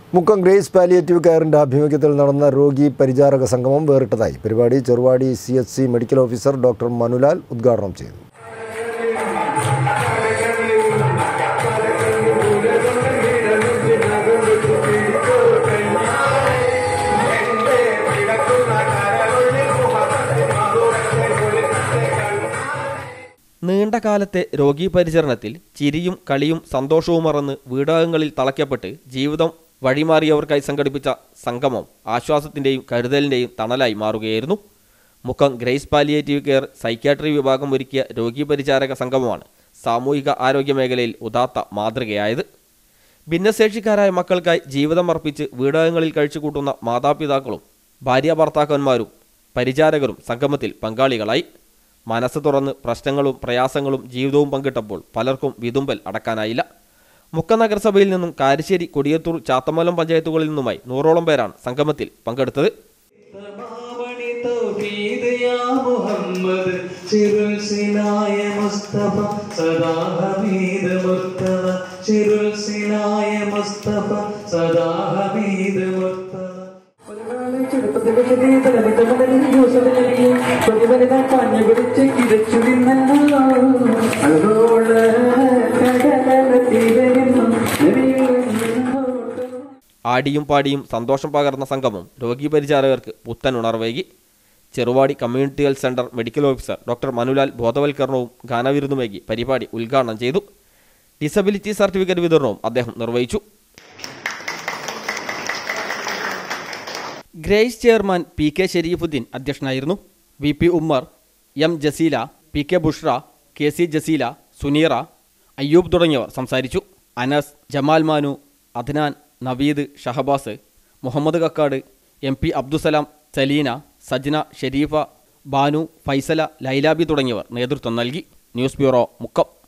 Mukkam Grace palliative കെയറിൻ്റെ ആഭിമുഖ്യത്തിൽ നടന്ന രോഗി പരിചാരക സംഗമം വേറിട്ടതായി പരിപാടി Cheruvadi C H C medical officer doctor Manulal ഉദ്ഘാടനം ചെയ്തു നീണ്ട കാലത്തെ രോഗീ പരിചരണത്തിൽ ചിരിയും കളിയും സന്തോഷവും മറന്ന് വീടകങ്ങളിൽ തളയ്ക്കപ്പെട്ട് ജീവിതം വഴിമാറിയവർക്കായി സംഘടിപ്പിച്ച സംഗമം ആശ്വാസത്തിൻ്റെയും കരുതലിൻ്റെയും തണലായി മാറുകയായിരുന്നു Mukkam Grace palliative care psychiatry വിഭാഗം ഒരുക്കിയ രോഗീ പരിചാരക സംഗമമാണ് സാമൂഹിക ആരോഗ്യ മേഖലയിൽ ഉദാത്ത മാതൃകയായത് ഭിന്നശേഷിക്കാരായ മക്കൾക്കായി ജീവിതം അർപ്പിച്ച് വീടകങ്ങളിൽ കഴിച്ചുകൂട്ടുന്ന മാതാപിതാക്കളും ഭാര്യ ഭർത്താക്കന്മാരും പരിചാരകരും സംഗമത്തിൽ പങ്കാളികളായി മനസ്സ് തുറന്ന് പ്രശ്നങ്ങളും പ്രയാസങ്ങളും ജീവിതവും പങ്കിട്ടപ്പോൾ പലർക്കും വിതുമ്പൽ അടക്കാനായില്ല മുക്ക നഗരസഭയിൽ നിന്നും കാരശ്ശേരി കൊടിയത്തൂർ ചാത്തമലം പഞ്ചായത്തുകളിൽ നിന്നുമായി നൂറോളം പേരാണ് സംഗമത്തിൽ പങ്കെടുത്തത് തമാമണി തൗഹീദ് യാ മുഹമ്മദ് ചിറുൽ സിനായ മുസ്തഫ സദാ ഹമീദ് മുർത്തദ ചിറുൽ സിനായ മുസ്തഫ സദാ ഹമീദ് മുർത്തദ ഒരുനാള് ചെറുപ്പത്തിന്റെ ചെറിയ തലമിട്ട മുതലിൽ യൂസഫ് നൽകി കൊടിവരുത കഞ്ഞു പിടിച്ച് കിതച്ചു നിന്നല്ലോ അതോള കടലത്തി വരുന്നു നബിയിൽ നിന്നോട്ട് ആടിയും പാടിയും സന്തോഷം പകർന്ന സംഗമം രോഗീ പരിചാരകർക്ക് പുത്തൻ ഉണർവേകി Cheruvadi community health centre medical officer doctor Manulal ബോധവൽക്കരണവും ഗാനവിരുന്നുമേകി പരിപാടി ഉദ്ഘാടനം ചെയ്തു ഡിസബിലിറ്റി സർട്ടിഫിക്കറ്റ് വിതരണവും അദ്ദേഹം നിർവഹിച്ചു Grace chairman P K Shareefuddeen അധ്യക്ഷനായിരുന്നു V P Ummer M Jaseela P K Bushra K C Jaseela Suneera Ayyub തുടങ്ങിയവർ സംസാരിച്ചു അനസ് ജമാൽ മാനു അദ്നാൻ നവീദ് ഷഹബാസ് മുഹമ്മദ് കക്കാട് എം പി അബ്ദുസലാം സലീന സജ്ന ഷെരീഫ ബാനു ഫൈസല ലൈലാബി തുടങ്ങിയവർ നേതൃത്വം നൽകി ന്യൂസ് ബ്യൂറോ മുക്കം